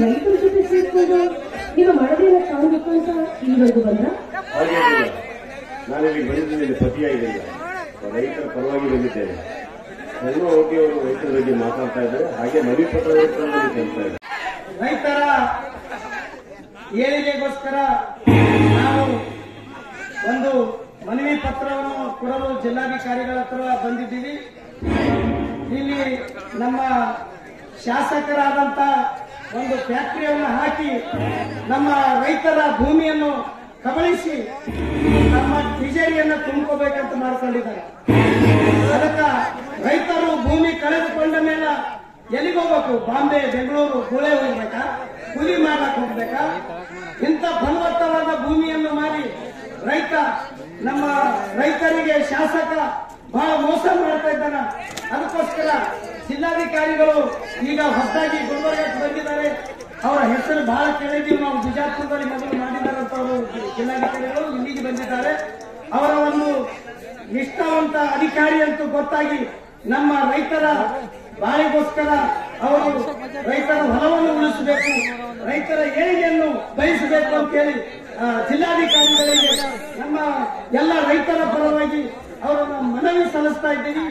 ರೈತರ ಜೊತೆ ಸೇರ್ಕೊಂಡು ನಿಮ್ಮ ಮಳದಿಯನ್ನ ಕಾಣಬೇಕು ಅಂತ ಇಲ್ಲಿವರೆಗೂ ಬಂದ್ರ ಹಾಗೇನಿಲ್ಲ ನಾನು ಇಲ್ಲಿ ಬಂದಿದ್ದೀನಿ ಪತಿಯಾಗಿಲ್ಲ ರೈತರ ಪರವಾಗಿ ಬಂದಿದ್ದೇನೆ ಎಲ್ಲೋ ಹೋಗಿ ಅವರು ರೈತರ ಬಗ್ಗೆ ಮಾತಾಡ್ತಾ ಇದ್ದಾರೆ ಹಾಗೆ ಮದುವೆ ಪತ್ರ ಕೆಲಸ ಇದೆ ರೈತರ ಏಳಿಗೆಗೋಸ್ಕರ ನಾವು ಒಂದು ಮನವಿ ಪತ್ರವನ್ನು ಕೊಡಲು ಜಿಲ್ಲಾಧಿಕಾರಿಗಳ ಹತ್ರ ಬಂದಿದ್ದೀವಿ ಇಲ್ಲಿ ನಮ್ಮ ಶಾಸಕರಾದಂತ ಒಂದು ಫ್ಯಾಕ್ಟರಿಯನ್ನು ಹಾಕಿ ನಮ್ಮ ರೈತರ ಭೂಮಿಯನ್ನು ಕಬಳಿಸಿ ನಮ್ಮ ತಿಜೇರಿಯನ್ನು ತುಂಬಿಕೋಬೇಕಂತ ಮಾಡ್ಕೊಂಡಿದ್ದಾರೆ ಅದಕ್ಕ ರೈತರು ಭೂಮಿ ಕಳೆದುಕೊಂಡ ಮೇಲೆ ಎಲ್ಲಿಗೆ ಹೋಗ್ಬೇಕು ಬಾಂಬೆ ಬೆಂಗಳೂರು ಗುಳೆ ಹೋಗ್ಬೇಕಾ ಕೂಲಿ ಮಾಡಕ್ ಹೋಗ್ಬೇಕಾ ಇಂಥ ಫಲವತ್ತವಾದ ಭೂಮಿಯನ್ನು ಮಾರಿ ರೈತ ನಮ್ಮ ರೈತರಿಗೆ ಶಾಸಕ ಬಹಳ ಮೋಸ ಮಾಡ್ತಾ ಇದ್ದಾನ ಅದಕ್ಕೋಸ್ಕರ ಜಿಲ್ಲಾಧಿಕಾರಿಗಳು ಈಗ ಹೊಸದಾಗಿ ಗುಲ್ಬರ್ಗಕ್ಕೆ ಬಂದಿದ್ದಾರೆ ಅವರ ಹೆಸರು ಬಹಳ ಕೇಳಿದ್ದೀವಿ ನಾವು ಬಿಜಾಪುರದಲ್ಲಿ ಮೊದಲು ಮಾಡಿದಾರಂತ ಅವರು ಜಿಲ್ಲಾಧಿಕಾರಿಗಳು ಇಲ್ಲಿಗೆ ಬಂದಿದ್ದಾರೆ ಅವರ ಒಂದು ನಿಷ್ಠಾವಂತ ಅಧಿಕಾರಿ ಅಂತೂ ಗೊತ್ತಾಗಿ ನಮ್ಮ ರೈತರ ಬಾಳಿಗೋಸ್ಕರ ಅವರು ರೈತರ ಹೊಲವನ್ನು ಉಳಿಸಬೇಕು ರೈತರ ಏಳಿಗೆಯನ್ನು ಬಯಸಬೇಕು ಅಂತೇಳಿ ಆ, ಜಿಲ್ಲಾಧಿಕಾರಿಗಳಿಗೆ ನಮ್ಮ ಎಲ್ಲ ರೈತರ ಪರವಾಗಿ ಅವರನ್ನು ಮನವಿ ಸಲ್ಲಿಸ್ತಾ ಇದ್ದೀವಿ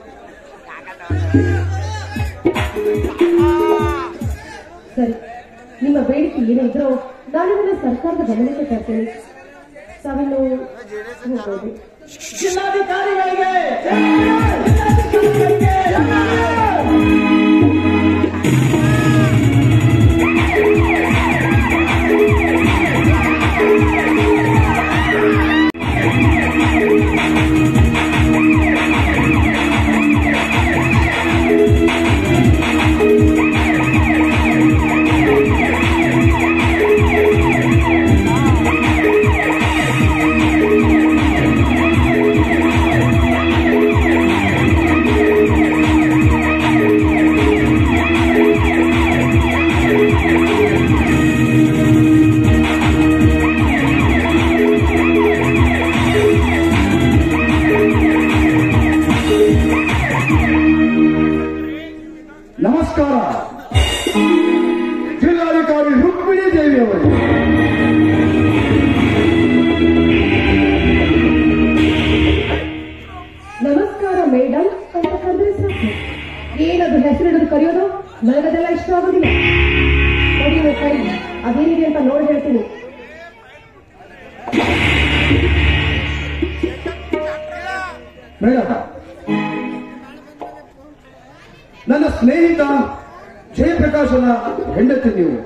ಸರಿ ನಿಮ್ಮ ಬೇಡಿಕೆ ಏನೇ ಇದ್ರೂ ನಾನು ಇದನ್ನ ಸರ್ಕಾರದ ಗಮನಕ್ಕೆ ತರ್ತೇನೆ ತಾವಿನ್ನು ಹೋಗ್ಬೋದು ಜಿಲ್ಲಾಧಿಕಾರಿಗಳಿಗೆ ಜಿಲ್ಲಾಧಿಕಾರಿಗಳಿಗೆ ನಮಸ್ಕಾರ ಜಿಲ್ಲಾಧಿಕಾರಿ ರುಕ್ಮಿಣಿ ದೇವಿ ಅವರು ನಮಸ್ಕಾರ ಮೇಡಮ್ ಅಂತ ಕರೆದ್ರೆ ಸಾಕು ಏನದು ಹೆಸರಿಡೋದು ಕರೆಯೋದು ನನಗದೆಲ್ಲ ಇಷ್ಟ ಆಗೋದಿಲ್ಲ ನೋಡಿ ನೀವು ಕೈ ಅದೇನಿದೆ ಅಂತ ನೋಡಿ ಹೇಳ್ತೀನಿ ಮೇಡಮ್ ನನ್ನ ಸ್ನೇಹಿತ ಜಯಪ್ರಕಾಶನ ಹೆಂಡತಿ ನೀವು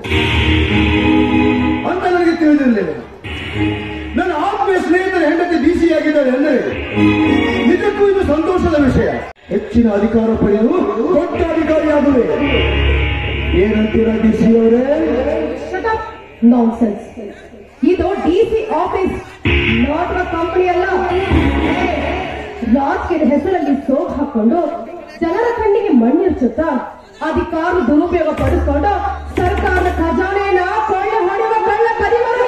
ಅಂತ ನನಗೆ ತಿಳಿದಿರಲಿಲ್ಲ ನನ್ನ ಆತ್ಮೀಯ ಸ್ನೇಹಿತರ ಹೆಂಡತಿ ಡಿಸಿ ಆಗಿದ್ದಾರೆ ಅಂದರೆ ನಿಜಕ್ಕೂ ಇದು ಸಂತೋಷದ ವಿಷಯ ಹೆಚ್ಚಿನ ಅಧಿಕಾರ ಪಡೆದು ದೊಡ್ಡ ಅಧಿಕಾರಿಯಾಗುವೆ ಏನಂತೀರ ಡಿಸಿ ಅವರೇ ನಾನ್ಸೆನ್ಸ್ ಇದು ಡಿಸಿ ಆಫೀಸ್ ನಾಟ್ ಕಂಪನಿ ಅಲ್ಲ ರಾಜಕೀಯದ ಹೆಸರಲ್ಲಿ ಸೋಗ್ ಹಾಕೊಂಡು ಜನರ ಕಣ್ಣಿಗೆ ಮಣ್ಣಿರ್ಚುತ್ತಾ ಅಧಿಕಾರ ದುರುಪಯೋಗ ಪಡಿಸ್ಕೊಂಡು ಸರ್ಕಾರದ ಖಜಾನೆಯನ್ನ ಕೊಳ್ಳೆ ಹೊಡೆಯುವ ಕಳ್ಳ ಕದಿಮರು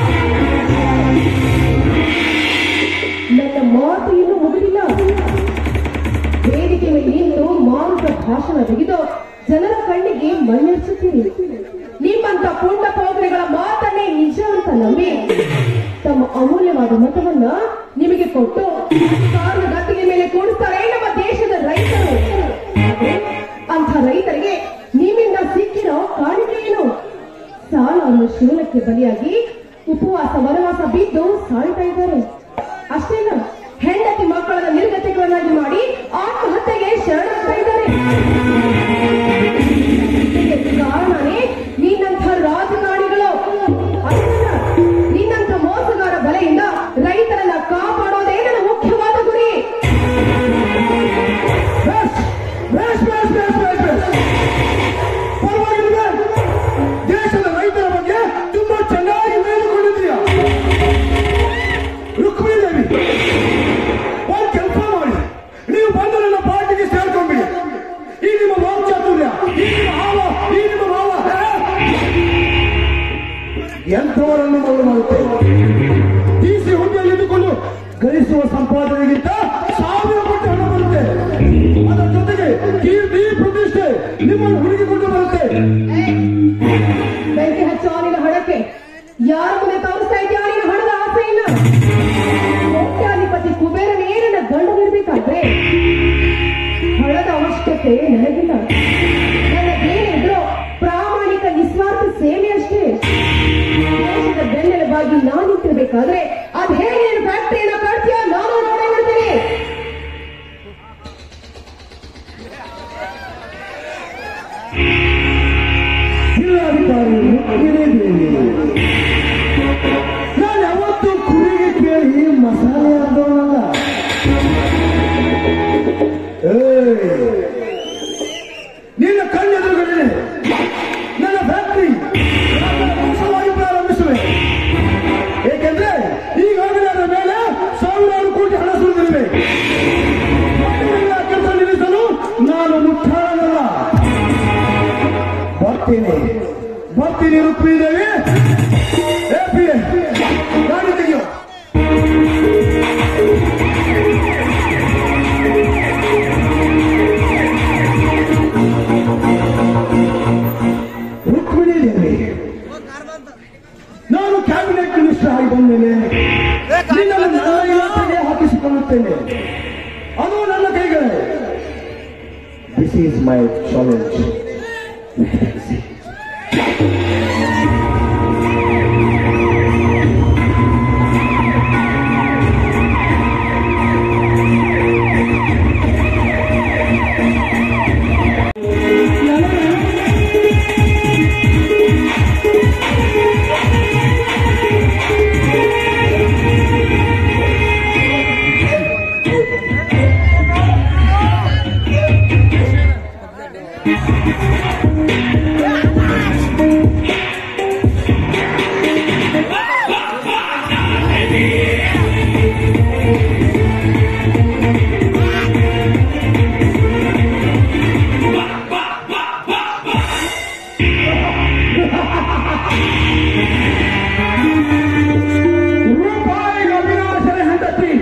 ನನ್ನ ಮಾತು ಇನ್ನೂ ಮುಗಿದಿಲ್ಲ ವೇದಿಕೆ ಮೇಲೆ ನಿಂತು ಮಾರುತ ಭಾಷಣ ತೆಗೆದು ಜನರ ಕಣ್ಣಿಗೆ ಮಣ್ಣೆರ್ಚುತ್ತೀರಿ ನಿಮ್ಮಂತ ಪುಂಡ ಪೌತ್ರಿಗಳ ಮಾತನ್ನೇ ನಿಜ ಅಂತ ನಂಬಿ ತಮ್ಮ ಅಮೂಲ್ಯವಾದ ಮತವನ್ನ ನಿಮಗೆ ಕೊಟ್ಟು ಕಾರು ಗತ್ತಿಗೆ ಮೇಲೆ ಕೂಡಿಸ್ತಾರೆ ನಮ್ಮ ದೇಶದ ರೈತರು ಆದ್ರೆ ಅಂಥ ರೈತರಿಗೆ ನಿಮ್ಮಿಂದ ಸಿಕ್ಕಿರೋ ಕಾಣಿಕೆ ಏನು ಸಾಲ ಅನ್ನೋ ಶೂಲಕ್ಕೆ ಬಲಿಯಾಗಿ ಉಪವಾಸ ವನವಾಸ ಬಿದ್ದು ಸಾಯ್ತಾ ಇದ್ದಾರೆ ಅಷ್ಟೇನ ಹೆಂಡತಿ ಮಕ್ಕಳನ್ನ ನಿರ್ಗತಿಗಳನ್ನಾಗಿ ಮಾಡಿ ಆತ್ಮಹತ್ಯೆಗೆ ಶರಣಾಗ್ತಾ ಇದ್ದಾರೆ ಇದಕ್ಕೆ ಕಾರಣನೇ ನಿನ್ನಂಥ ರಾಜಕಾರಣಿಗಳು ಅಷ್ಟೇನ ನಿನ್ನಂಥ ಮೋಸಗಾರ ಬಲೆಯಿಂದ ರೈತರನ್ನ ಕಾಪಾಡೋದೇ ನನ್ನ ಮುಖ್ಯವಾದ ಗುರಿ ಬೇಸ್, ಬೇಸ್, ಬೇಸ್, ಬೇಸ್, ಬೇಸ್, ಬೇಸ್. ಪರವಾಗಿಲ್ಲ ದೇಶದ ರೈತರ ಬಗ್ಗೆ ತುಂಬಾ ಚೆನ್ನಾಗಿ ಮೇಲುಕೊಂಡಿದ್ದೀಯ ರುಕ್ಮಿಣಿ ದೇವಿ ಒಂದು ಕೆಲಸ ಮಾಡಿ ನೀವು ಬಂದು ನನ್ನ ಪಾರ್ಟಿಗೆ ಸೇರ್ಕೊಂಡ್ಬಿಡಿ ಈ ನಿಮ್ಮ ವಾಕ್ಚಾತುರ್ಯ ಈ ನಿಮ್ಮ ಹಾವ ಈ ನಿಮ್ಮ ಭಾವ ಎಂಥವರನ್ನು ಮರಳು ಮಾಡುತ್ತೇವೆ ಡಿಸಿ ಹುದ್ದೆಯಲ್ಲಿ ಇದ್ದುಕೊಂಡು ಗಳಿಸುವ ಸಂಪಾದನೆಗಿಂತ ಸಾವಿರ ಕೋಟಿ ಹಣ ಬರುತ್ತೆ ಅದರ ಜೊತೆಗೆ ಕೀರ್ತಿ ಪ್ರತಿಷ್ಠೆ ನಿಮ್ಮನ್ನು ಹುಡುಕಿಕೊಂಡು ಬರುತ್ತೆ ಯಾರ ಮುಂದೆ ತೋರಿಸ್ತಾ ಇದೆಯಾ ನಿನ್ನ ಹಣದ ಆಸೆಯನ್ನ ಕೋಟ್ಯಾಧಿಪತಿ ಕುಬೇರನೇ ನನ್ನ ಗಂಡನಿರ್ಬೇಕಾದ್ರೆ ಹಣದ ಅವಶ್ಯಕತೆ ನನಗಿಲ್ಲ ನನಗೇನಿದ್ರು ಪ್ರಾಮಾಣಿಕ ನಿಸ್ವಾರ್ಥ ಸೇವೆ ಅಷ್ಟೇ ದೇಶದ ಬೆನ್ನೆಲುಬಾಗಿ ನಾನು ನಿಂತಿರ್ಬೇಕಾದ್ರೆ ಅದ್ ಹೇಗೆ ನೀನು ಫ್ಯಾಕ್ಟರಿಯನ್ನ ಕಟ್ತೀಯ ನಾನು ನೋಡೇ ಬಿಡ್ತೀನಿ ಜಿಲ್ಲಾಧಿಕಾರಿ ರುಕ್ಮಿಣಿ ದೇವಿ ನಾನು ಯಾವತ್ತೂ ಕುರಿಗೆ ಕೇಳಿ ಮಸಾಲೆ ಹಾಕೋಣಲ್ಲ ನಿನ್ನ ಕಣ್ಣೆದುರುಗಡೆ ನನ್ನ ಫ್ಯಾಕ್ಟರಿ ವಂಶವಾಗಿ ಪ್ರಾರಂಭಿಸುವೆ ಏಕೆಂದ್ರೆ ಈಗಾಗಲೇ ಅದರ ಮೇಲೆ ಸಾವಿರಾರು ಕೋಟಿ ಹಣ ಸುರಿದಿರುವೆ ಕೆಲಸ ನಿಲ್ಲಿಸಲು ನಾನು ಮುಟ್ಟಾಳಲ್ಲ ಬರ್ತೀನಿ ಬರ್ತೀನಿ ರುಕ್ಮಿಣಿ ದೇವಿ ಏ ಪ್ರಿಯೆ, ಗಾಡಿ ತೆಗಿಯೋ ರುಕ್ಮಿಣಿ ದೇವಿ ನಾನು ಕ್ಯಾಬಿನೆಟ್ ಮಿನಿಸ್ಟರ್ ಆಗಿ ಬಂದೇನೆ ನಿನ್ನನ್ನು ನನ್ನ ಇಲಾಖೆಗೆ ಹಾಕಿಸಿಕೊಳ್ಳುತ್ತೇನೆ ಅದು ನನ್ನ ಕೈಗಳೇ ದಿಸ್ ಈಸ್ ಮೈ ಚಾಲೆಂಜ್ ರೂಪಾಯಿ ಅವಿನಾಶನ ಹೆಂಡತಿ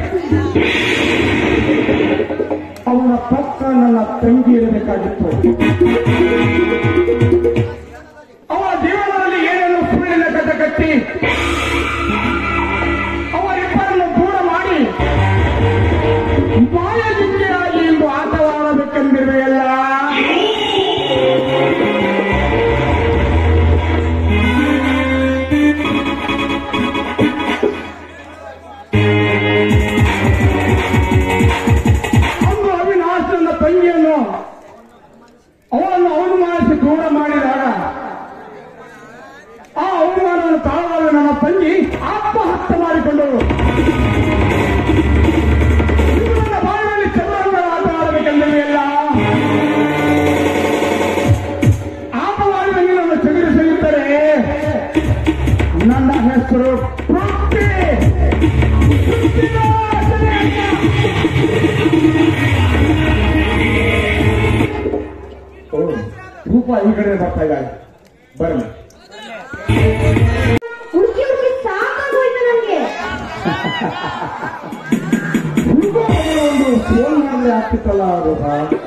ಅವನ ಪಕ್ಕ ನನ್ನ ತಂಗಿ ಇರಬೇಕಾಗಿತ್ತು ಅವರ ಜೀವನದಲ್ಲಿ ಏನೇನು ಸುಳ್ಳಿನ ಕಥೆ ಕಟ್ಟಿ ಅವರಿಬ್ಬರನ್ನು ದೂರ ಮಾಡಿ ಮಾಯದಿಂದರಾಗಿ ಎಂದು ಆಟವಾಡಬೇಕೆಂದಿರುವೆಯಲ್ಲ ಅಂದು ಅವಿನಾಶ್ ನನ್ನ ತಂಗಿಯನ್ನು ಅವಳನ್ನು ಅವಮಾನಿಸಿ ದೂರ ಮಾಡಿದಾಗ ಆ ಅವಮಾನವನ್ನು ತಾಳಲಾದ ನನ್ನ ತಂಗಿ ಆತ್ಮಹತ್ಯೆ ಮಾಡಿಕೊಂಡರು ಇದು ನನ್ನ ಬಾಯಿನಲ್ಲಿ ಚದುರಂಗದ ಆಟ ಆಡಬೇಕೆಂದಿವೆಯಲ್ಲ ಆಟವಾಡಿದ ನೀನನ್ನು ಚದುರಿಸಲಿದ್ದರೆ ನನ್ನ ಹೆಸರು ಪೃಥ್ವಿ ಪೃಥ್ವಿರಾಜನೇ ಅಂತ. ಓ, ರೂಪ ಈ ಕಡೆ ಬರ್ತಾ ಇದ್ದಾರೆ ಬರಲಿ ಹುಡುಕಿ ಹುಡುಕಿ ಸಾಕಾಗೋಯ್ತು ನನಗೆ ರೂಪ ಒಂದು ಫೋನ್ ಮಾಡಲಿ ಆಗ್ತಿತ್ತಲ್ಲ ರೂಪ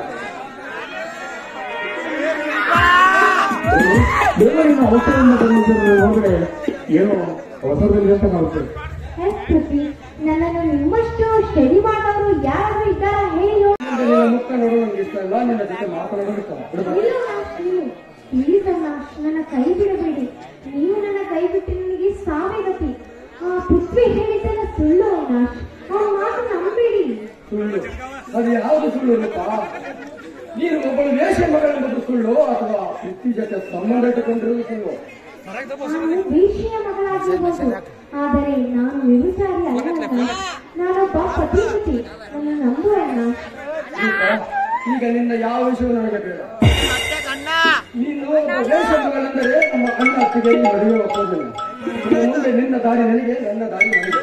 ಏನೋ ಇನ್ನು ಅವಸರದಿಂದ ಬಂದಿದ್ದರು ಹೋಗಡೆ ಏನೋ ಅವಸರದಲ್ಲಿ ಅಂತ ಮಾಡ್ತೇವೆ ಪ್ರತಿ ನನ್ನನ್ನು ನಿಮ್ಮಷ್ಟು ಸ್ಟಡಿ ಮಾಡೋರು ಯಾರಾದ್ರೂ ಇದ್ದಾರಾ ಹೇಳು ನಿನ್ನ ಮುಖ ನೋಡೋದು ಇಷ್ಟ ಇಲ್ಲ ನಿನ್ನ ಜೊತೆ ಮಾತನಾಡೋದು ಇಷ್ಟ ಇಲ್ಲ. ಬಿಡು ಬಾ. ಇಲ್ಲ ನೀವು ಪ್ಲೀಸ್ ಅಣ್ಣ ನನ್ನ ಕೈ ಬಿಡಬೇಡಿ ನೀವು ನನ್ನ ಕೈ ಬಿಟ್ಟು ನನಗೆ ಸಾವೇ ಗತಿ ಆ ಪೃಥ್ವಿ ಹೇಳಿದ್ದೆಲ್ಲ ಸುಳ್ಳು ಅವಿನಾಶ್ ಅವ್ರ ಮಾತು ನಂಬೇಡಿ ಸುಳ್ಳು ಅದು ಯಾವುದು ಸುಳ್ಳು ರೂಪ ನೀನು ಒಬ್ಬಳು ವೇಷ ಮಗಳೆಂಬುದು ಸುಳ್ಳು ಅಥವಾ ವೃತ್ತಿ ಜೊತೆ ಸಂಬಂಧ ಇಟ್ಟುಕೊಂಡಿರುವುದು ಸುಳ್ಳು ನಾನು ವೇಶ್ಯೆಯ ಮಗಳಾಗಿರ್ಬೋದು ಆದರೆ ನಾನು ವ್ಯವಸಾಯಿ ಅಲ್ಲ ಅಣ್ಣ. ನಾನೊಬ್ಬ ಪತಿಪತಿ ನನ್ನ ನಂಬು ಅಣ್ಣ ರೂಪ, ಈಗ ನಿನ್ನ ಯಾವ ವಿಷಯವೂ ನನಗೆ ಬೇಡ ನೀನು ಒಬ್ಬ ವೇಷ ಮಗಳೆಂದರೆ ನಮ್ಮ ಅಣ್ಣ ಅತ್ತಿಗೆ ಈ ಮದುವೆ ಒಪ್ಪೋದಿಲ್ಲ ಇನ್ನು ಮುಂದೆ ನಿನ್ನ ದಾರಿ ನನಗೆ ನನ್ನ ದಾರಿ ನನಗೆ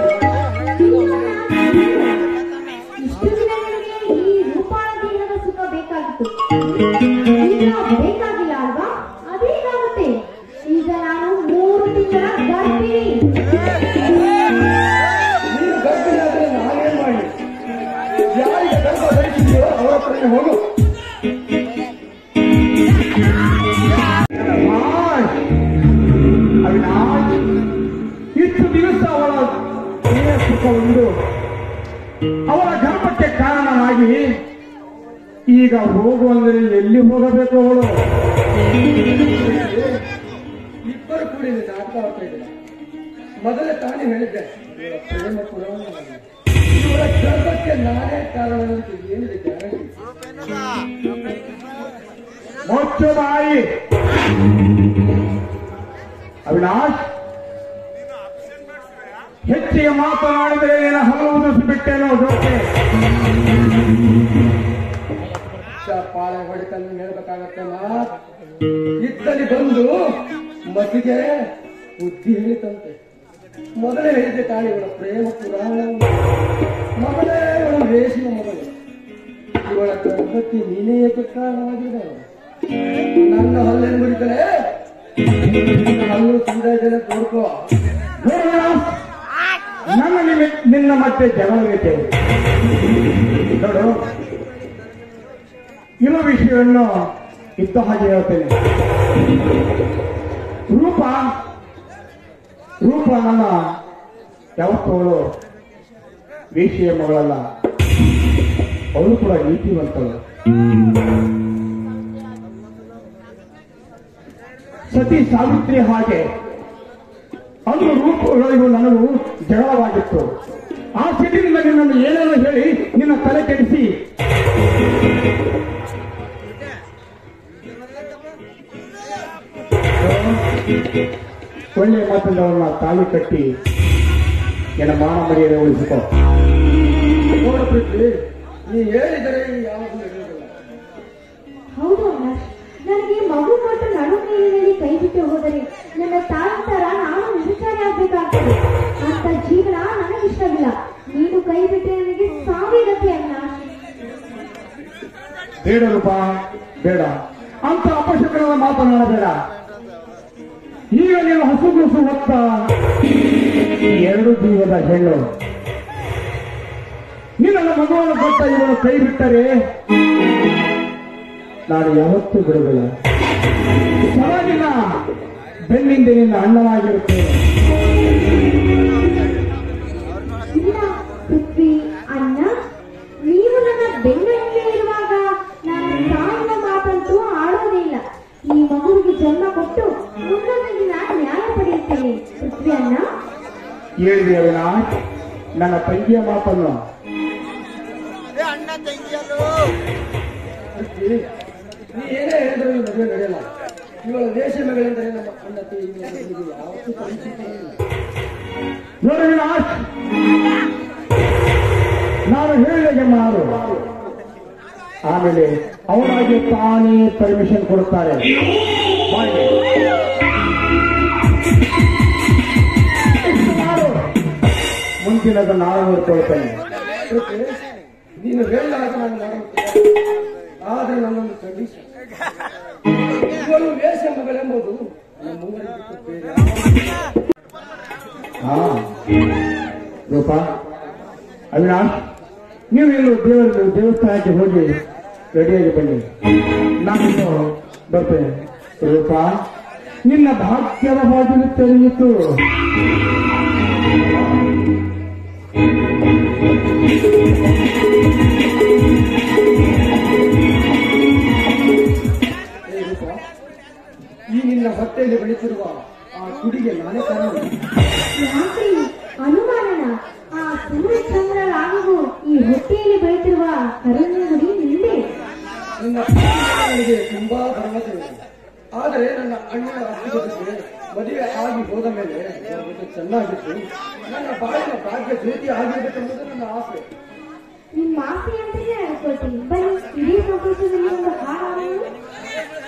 ಇಷ್ಟು ದಿನ ನನಗೆ ಈ ರೂಪಾಳ ದೇಹದ ಸುಖ ಬೇಕಾಗಿತ್ತು ಈಗ ಬೇಕಾಗಿಲ್ಲ ಅಲ್ವಾ ಅದೇನಾಗುತ್ತೆ ಈಗ ನಾನು ಮೂರು ತಿಂಗಳ ಗರ್ಭಿಣಿ ನೀನು ಗರ್ಭಿಣಿಯಾದರೆ ನಾನೇನ್ ಮಾಡಿ ಯಾರಿಗೆ ಗರ್ಭ ಧರಿಸಿದೆಯೋ ಅವರ ಹತ್ರನೇ ಹೋಗು ಹಾಯ್. ಅವಿನಾಶ್ ಒಳ್ಳೆಯ ಸುಖ ಉಂಡು ಅವರ ಗರ್ಭಕ್ಕೆ ಕಾರಣನಾಗಿ ಈಗ ಹೋಗುವಂದರೆ ಎಲ್ಲಿ ಹೋಗಬೇಕು ಅವಳು ಇಬ್ಬರು ಕೂಡಿ ಇಲ್ಲಿ ನಾಟಕ ಆಡ್ತಾ ಇದ್ದಾರೆ ಮೊದಲೇ ತಾನೇ ಹೇಳಿದ್ದೆ ಇವಳ ಪ್ರೇಮ ಪುರವನ್ನು ನಾನು. ಇವಳ ಗರ್ಭಕ್ಕೆ ನಾನೇ ಕಾರಣ ಅನ್ನೋದಕ್ಕೆ ಏನಿದೆ ಗ್ಯಾರಂಟಿ ಮೊಚ್ಚು ಬಾಯಿ ಅವಿನಾಶ್ ಹೆಚ್ಚಿಗೆ ಮಾತನಾಡಿದರೆ ನೀನು ಹಲವು ದಿವಸ ಬಿಟ್ಟೇನೋ ಜೋಕೆ ಪಾಳೆ ಹೊಡಿತನ್ನು ಹೇಳ್ಬೇಕಾಗತ್ತೆ ಮಾತ್ ಇತ್ತಲ್ಲಿ ಬಂದು ಮತಿಗೆ ಬುದ್ಧಿ ಹೇಳಿತಂತೆ ಮೊದಲೇ ಹೇಳಿದ್ದೆ ತಾಳಿ ಇವಳ ಪ್ರೇಮ ಪುರಾಣ ಮೊದಲೇ ಇವಳ ರೇಷಿನ ಮೊದಲು ಇವಳ ಗರ್ಭಕ್ಕೆ ನೀನೇ ಏಕೆ ಕಾರಣವಾಗಿದೆ ನನ್ನ ಹಲ್ಲೆನ್ನು ಮುರಿತಲೇ ಹಲ್ಲು ಸೀದಾ ಜನ ತೋರ್ಕೋ ನನ್ನ ನಿಮಿ ನಿನ್ನ ಮತ್ತೆ ಜಗಳವಿದೆ ನೋಡು ಇರೋ ವಿಷಯವನ್ನು ಇದ್ದ ಹಾಗೆ ಹೇಳ್ತೇನೆ ರೂಪ ರೂಪ ನನ್ನ ಯಾವತ್ತೂ ಅವಳು ವೇಷಿಯ ಮಗಳಲ್ಲ ಅವಳು ಕೂಡ ನೀತಿವಂತಳು ಸತಿ ಸಾವಿತ್ರಿ ಹಾಗೆ ಅಂದು ರೂಪಗಳಿಗೂ ನನಗೂ ಜಗಳವಾಗಿತ್ತು ಆ ಸಿಟಿನಿಂದ ನಿನ್ನನ್ನು ಏನೇನೋ ಹೇಳಿ ನಿನ್ನ ತಲೆ ಕೆಡಿಸಿ ಒಳ್ಳೆ ಮಾತುಗಳನ್ನ ತಾಳಿ ಕಟ್ಟಿ ನಿನ್ನ ಮಾನ ಮರ್ಯಾದೆ ಉಳಿಸಿಕೊ ನೋಡು ಪ್ರೀತಿ ನೀ ಹೇಳಿದರೆ ಯಾವುದು ನಡೆಯುವುದಿಲ್ಲ ಹೌದು ಅವಿನಾಶ್ ನನಗೆ ಮಗು ಕೊಟ್ಟು ನಡು ನೀರಿನಲ್ಲಿ ಕೈ ಬಿಟ್ಟು ಹೋದರೆ ನನ್ನ ತಾಳಂತರ ನಾನು ವಿಚಾರ ಆಗ್ಬೇಕಾಗ್ತದೆ ಅಂತ ಜೀವನ ನನಗಿಷ್ಟವಿಲ್ಲ ನೀನು ಕೈ ಬಿಟ್ಟರೆ ನನಗೆ ಸಾವಿರ ಗತಿ ಅವಿನಾಶ್ ಬೇಡ ರೂಪ ಬೇಡ ಅಂತ ಅಪಶಕನದ ಮಾತನಾಡಬೇಡ ಈಗ ನೀನು ಹಸುಗುಸು ಹೊತ್ತ ಈ ಎರಡು ಜೀವದ ಹೆಣ್ಣು ನಿನ್ನ ಮಗುವನ್ನು ಕೊಟ್ಟ ಇವನು ಕೈ ಬಿಟ್ಟರೆ ನಾನು ಯಾವತ್ತೂ ಬಿಡುವುದಿಲ್ಲ ಸಮಾಜಿನ ಬೆನ್ನಿಂದ ನಿನ್ನ ಅಣ್ಣವಾಗಿರುತ್ತೇನೆ ಇಲ್ಲ ಪೃಥ್ವಿ ಅಣ್ಣ ನೀವು ನನ್ನ ಬೆನ್ನ ಹಿಂದೆ ಇರುವಾಗ ನಾನು ತಾಯಿನ ಮಾತಂತೂ ಆಡೋದೇ ಇಲ್ಲ ಈ ಮಗುವಿಗೆ ಜನ್ಮ ಕೊಟ್ಟು ಮುಂದೊಂದು ದಿನ ನ್ಯಾಯ ಪಡೆಯುತ್ತೇನೆ ಪೃಥ್ವಿ ಅಣ್ಣ ಹೇಳಿದೆ ಅವಿನಾಶ್ ನನ್ನ ತಂಗಿಯ ಮಾತನ್ನು ಪ್ರೀತಿ, ನೀ ಏನೇ ಹೇಳಿದ್ರು ಈ ಮದುವೆ ನಡೆಯಲ್ಲ ಇವಳ ದೇಶ ಮಗಳೆಂದರೆ ನಮ್ಮ ಅಣ್ಣತೆ ಇವಳಿಗೆ ಯಾವತ್ತೂ ಪರಿಚಿತ ಇಲ್ಲ ನೋಡು ಅವಿನಾಶ್ ನಾನು ಹೇಳಿದಾಗೆ ಮಾಡು ಆಮೇಲೆ ಅವರಾಗಿ ತಾನೇ ಪರ್ಮಿಷನ್ ಕೊಡುತ್ತಾರೆ ಮಾಡಿ. ಇಷ್ಟು ಮಾಡು ಮುಂದಿನದು ನಾನು ನೋಡ್ಕೊಳ್ತೇನೆ ಅದಕ್ಕೆ ನೀನು ಹೇಳಿದಾಗ ನಾನು ಮಾಡುತ್ತೇನೆ ಆದರೆ ನನ್ನೊಂದು ಕಂಡೀಷನ್ ಇವಳು ವೇಷ ಮಗಳೆಂಬುದು ನಮ್ಮೂರಿಗೆ ಬಿಟ್ಟು ಬೇರೆ ಯಾರಿಗೂ ಹಾ ರೂಪ ಅವಿನಾಶ್ ನೀವು ಇನ್ನು ದೇವರ ದೇವಸ್ಥಾನಕ್ಕೆ ಹೋಗಿ ರೆಡಿಯಾಗಿ ಬನ್ನಿ ನಾನು ಬರ್ತೇನೆ ರೂಪ ನಿನ್ನ ಭಾಗ್ಯದ ಬಾಗಿಲು ತೆರೆಯಿತು ಏ ರೂಪ, ಈ ನಿನ್ನ ಹೊಟ್ಟೆಯಲ್ಲಿ ಬೆಳೀತಿರುವ ಆ ಕುಡಿಗೆ ನಾನೇ ಕಾರಣ ಯಾಕ್ರಿ ಅನುಮಾನನ ಆ ಸೂರ್ಯ ಚಂದ್ರರಾಗವು ಈ ಹೊಟ್ಟೆಯಲ್ಲಿ ಬೆಳೆತಿರುವ ಕರುಣೆ ಗುಡಿ ನಿಂದೆ ನನ್ನ ಪ್ರೀತಿಗೆ ನನಗೆ ತುಂಬಾ ಭರವಸೆ ಇದೆ ಆದರೆ ನನ್ನ ಅಣ್ಣನ ಅತ್ತಿಗೆ ಜೊತೆ ಮದುವೆ ಆಗಿ ಹೋದ ಮೇಲೆ ಅವರ ಜೊತೆ ಚೆನ್ನಾಗಿತ್ತು ನನ್ನ ಬಾಳಿನ ಭಾಗ್ಯ ಜ್ಯೋತಿ ಆಗಿರಬೇಕೆಂಬುದು ನನ್ನ ಆಸೆ ನಿಮ್ಮ ಆಸೆ ಅಂತಾನೆ ಅನ್ಕೊಳ್ತೀನಿ ಬನ್ನಿ ಇಡೀ ಸಂತೋಷದಲ್ಲಿ ಒಂದು ಹಾಡು ಹಾಡೋಣ.